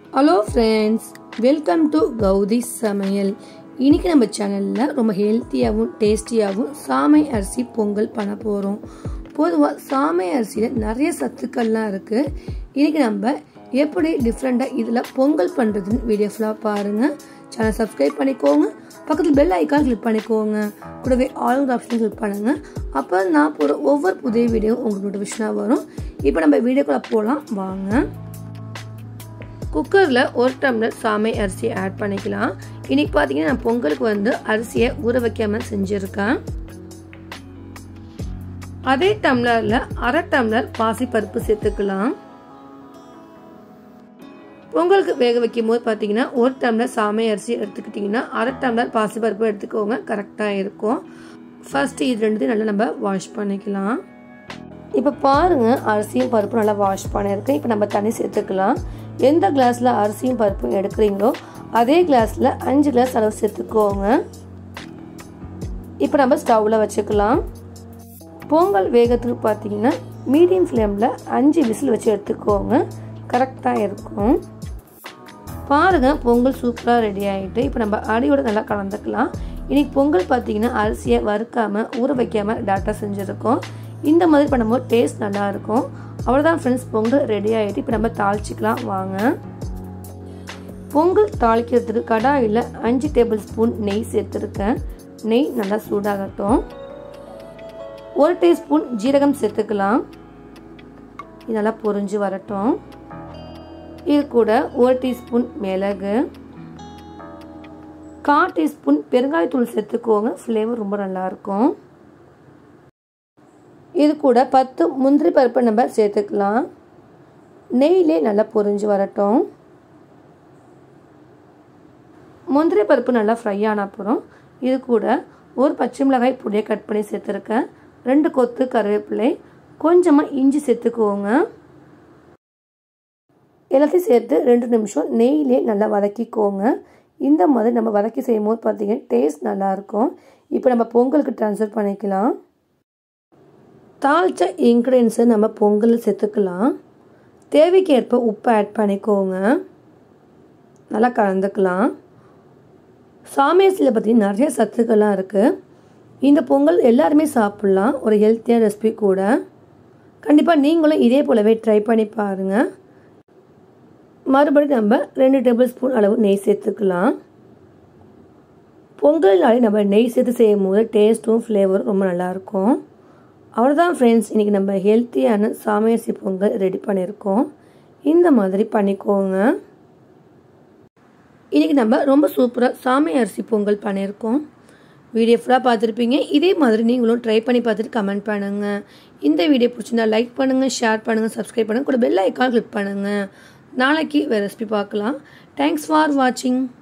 hello friends welcome to கௌதி சமையல் இன்னைக்கு நம்ம சேனலில் ரொம்ப ஹெல்த்தியாகவும் டேஸ்டியாகவும் சாமை அரிசி பொங்கல் பண்ண போகிறோம் பொதுவாக சாமை அரிசியில் நிறைய சத்துக்கள்லாம் இருக்குது இன்னைக்கு நம்ம எப்படி டிஃப்ரெண்ட்டாக இதில் பொங்கல் பண்ணுறதுன்னு வீடியோ ஃபுல்லாக பாருங்கள் சேனல் சப்ஸ்கிரைப் பண்ணிக்கோங்க பக்கத்தில் பெல் ஐக்கான் கிளிக் பண்ணிக்கோங்க கூடவே ஆல் ஆப்ஷன் கிளிக் பண்ணுங்கள் அப்போ நான் போகிற ஒவ்வொரு புதிய வீடியோ உங்களுக்கு நோட்டிஃபிகேஷனாக வரும் இப்போ நம்ம வீடியோக்குள்ளே போகலாம் வாங்க குக்கரில் ஒரு டம்ளர் சாமை அரிசி ஆட் பண்ணிக்கலாம் இன்னைக்கு பார்த்தீங்கன்னா நான் பொங்கலுக்கு வந்து அரிசியை ஊற வைக்காம செஞ்சுருக்கேன் அதே டம்ளரில் அரை டம்ளர் பாசிப்பருப்பு சேர்த்துக்கலாம் பொங்கலுக்கு வேக வைக்கும் போது பார்த்தீங்கன்னா ஒரு டம்ளர் சாமை அரிசி எடுத்துக்கிட்டிங்கன்னா அரை டம்ளர் பாசிப்பருப்பு எடுத்துக்கோங்க கரெக்டாக இருக்கும் ஃபஸ்ட்டு இது ரெண்டுத்தையும் நல்லா நம்ம வாஷ் பண்ணிக்கலாம் இப்போ பாருங்கள் அரிசியும் பருப்பும் நல்லா வாஷ் பண்ணியிருக்கேன் இப்போ நம்ம தண்ணி சேர்த்துக்கலாம் எந்த கிளாஸில் அரிசியும் பருப்பும் எடுக்கிறீங்களோ அதே கிளாஸில் அஞ்சு கிளாஸ் அளவு சேர்த்துக்கோங்க இப்போ நம்ம ஸ்டவ்வில் வச்சுக்கலாம் பொங்கல் வேகத்துக்கு பார்த்தீங்கன்னா மீடியம் ஃப்ளேமில் அஞ்சு விசில் வச்சு எடுத்துக்கோங்க கரெக்டாக இருக்கும் பாருங்கள் பொங்கல் சூப்பராக ரெடி ஆகிட்டு இப்போ நம்ம அடியோட நல்லா கலந்துக்கலாம் இன்றைக்கி பொங்கல் பார்த்தீங்கன்னா அரிசியை வறுக்காமல் ஊற வைக்காமல் டேட்டா செஞ்சுருக்கோம் இந்த மாதிரி பண்ணும்போது டேஸ்ட் நல்லாயிருக்கும் அவ்வளோதான் ஃப்ரெண்ட்ஸ் பொங்கல் ரெடி ஆகிட்டு இப்போ நம்ம தாளிச்சிக்கலாம் வாங்க பொங்கல் தாளிக்கிறதுக்கு கடாயில் அஞ்சு டேபிள் ஸ்பூன் நெய் சேர்த்துருக்கேன் நெய் நல்லா சூடாகட்டும் ஒரு டீஸ்பூன் ஜீரகம் சேர்த்துக்கலாம் இது நல்லா பொரிஞ்சு வரட்டும் இது கூட ஒரு டீஸ்பூன் மிளகு கால் டீஸ்பூன் பெருங்காயத்தூள் சேர்த்துக்கோங்க ஃப்ளேவர் ரொம்ப நல்லாயிருக்கும் இது கூட பத்து முந்திரி பருப்பு நம்ம சேர்த்துக்கலாம் நெய்லே நல்லா பொரிஞ்சு வரட்டும் முந்திரி பருப்பு நல்லா ஃப்ரை ஆன அப்புறம் இது கூட ஒரு பச்சை மிளகாய் பொடியை கட் பண்ணி சேர்த்துருக்கேன் ரெண்டு கொத்து கருவேப்பிலை கொஞ்சமாக இஞ்சி சேர்த்துக்குவோங்க எல்லாத்தையும் சேர்த்து ரெண்டு நிமிஷம் நெய்லே நல்லா வதக்கிக்கோங்க இந்த மாதிரி நம்ம வதக்கி செய்யும் போது பார்த்தீங்கன்னா டேஸ்ட் நல்லாயிருக்கும் இப்போ நம்ம பொங்கலுக்கு ட்ரான்ஸ்ஃபர் பண்ணிக்கலாம் தாளித்த இன்க்ரீடியன்ஸை நம்ம பொங்கல் சேர்த்துக்கலாம் தேவைக்கு ஏற்ப உப்பு ஆட் பண்ணிக்கோங்க நல்லா கலந்துக்கலாம் சாமியசில் பார்த்திங்கன்னா நிறைய சத்துக்கள்லாம் இருக்குது இந்த பொங்கல் எல்லாருமே சாப்பிட்லாம் ஒரு ஹெல்த்தியான ரெசிபி கூட கண்டிப்பாக நீங்களும் இதே போலவே ட்ரை பண்ணி பாருங்கள் மறுபடியும் நம்ம ரெண்டு டேபிள் ஸ்பூன் அளவு நெய் சேர்த்துக்கலாம் பொங்கல்னாலே நம்ம நெய் சேர்த்து செய்யும் போது டேஸ்ட்டும் ஃப்ளேவரும் ரொம்ப நல்லாயிருக்கும் அவ்வளோதான் ஃப்ரெண்ட்ஸ் இன்றைக்கி நம்ம ஹெல்த்தியான சாமியரிசி பொங்கல் ரெடி பண்ணியிருக்கோம் இந்த மாதிரி பண்ணிக்கோங்க இன்றைக்கி நம்ம ரொம்ப சூப்பராக சாமி அரிசி பொங்கல் பண்ணியிருக்கோம் வீடியோ ஃபுல்லாக பார்த்துருப்பீங்க இதே மாதிரி நீங்களும் ட்ரை பண்ணி பார்த்துட்டு கமெண்ட் பண்ணுங்கள் இந்த வீடியோ பிடிச்சிருந்தா லைக் பண்ணுங்கள் ஷேர் பண்ணுங்கள் சப்ஸ்கிரைப் பண்ணுங்கள் கூட பெல் ஐக்கான் கிளிக் பண்ணுங்கள் நாளைக்கு வேறு ரெசிபி பார்க்கலாம் தேங்க்ஸ் ஃபார் வாட்சிங்